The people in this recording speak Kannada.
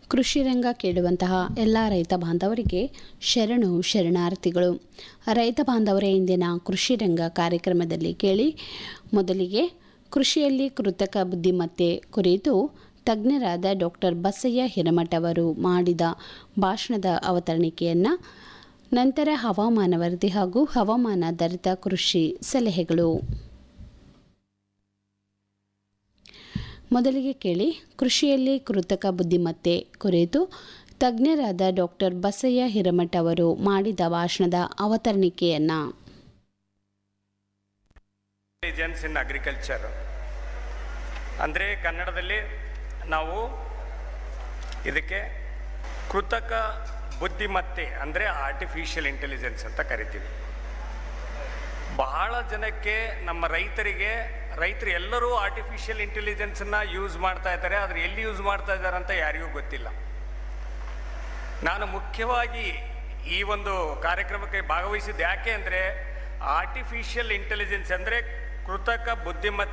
ಕೃಷಿ ರಂಗ ಕೇಳುವಂತಹ ಎಲ್ಲ ರೈತ ಬಾಂಧವರಿಗೆ ಶರಣು ಶರಣಾರ್ಥಿಗಳು ರೈತ ಬಾಂಧವರೇ ಇಂದಿನ ಕೃಷಿ ರಂಗ ಕಾರ್ಯಕ್ರಮದಲ್ಲಿ ಕೇಳಿ ಮೊದಲಿಗೆ ಕೃಷಿಯಲ್ಲಿ ಕೃತಕ ಬುದ್ಧಿಮತ್ತೆ ಕುರಿತು ತಜ್ಞರಾದ ಡಾಕ್ಟರ್ ಬಸಯ್ಯ ಹಿರಮಠ ಅವರು ಮಾಡಿದ ಭಾಷಣದ ಅವತರಣಿಕೆಯನ್ನು ನಂತರ ಹವಾಮಾನ ವರದಿ ಹಾಗೂ ಹವಾಮಾನಾಧಾರಿತ ಕೃಷಿ ಸಲಹೆಗಳು ಮೊದಲಿಗೆ ಕೇಳಿ ಕೃಷಿಯಲ್ಲಿ ಕೃತಕ ಬುದ್ಧಿಮತ್ತೆ ಕುರಿತು ತಜ್ಞರಾದ ಡಾಕ್ಟರ್ ಬಸಯ್ಯ ಹಿರಮಠ ಅವರು ಮಾಡಿದ ಭಾಷಣದ ಅವತರಣಿಕೆಯನ್ನ ಇಂಟೆಲಿಜೆನ್ಸ್ ಇನ್ ಅಗ್ರಿಕಲ್ಚರ್ ಅಂದರೆ ಕನ್ನಡದಲ್ಲಿ ನಾವು ಇದಕ್ಕೆ ಕೃತಕ ಬುದ್ಧಿಮತ್ತೆ ಅಂದರೆ ಆರ್ಟಿಫಿಷಿಯಲ್ ಇಂಟೆಲಿಜೆನ್ಸ್ ಅಂತ ಕರಿತೀವಿ ಬಹಳ ಜನಕ್ಕೆ ನಮ್ಮ ರೈತರಿಗೆ ರೈತರು ಎಲ್ಲರೂ ಆರ್ಟಿಫಿಷಿಯಲ್ ಇಂಟೆಲಿಜೆನ್ಸನ್ನ ಯೂಸ್ ಮಾಡ್ತಾ ಇದ್ದಾರೆ ಆದರೆ ಎಲ್ಲಿ ಯೂಸ್ ಮಾಡ್ತಾ ಇದ್ದಾರೆ ಅಂತ ಯಾರಿಗೂ ಗೊತ್ತಿಲ್ಲ ನಾನು ಮುಖ್ಯವಾಗಿ ಈ ಒಂದು ಕಾರ್ಯಕ್ರಮಕ್ಕೆ ಭಾಗವಹಿಸಿದ್ದು ಯಾಕೆ ಅಂದರೆ ಆರ್ಟಿಫಿಷಿಯಲ್ ಇಂಟೆಲಿಜೆನ್ಸ್ ಅಂದರೆ ಕೃತಕ ಬುದ್ಧಿಮತ್ತೆ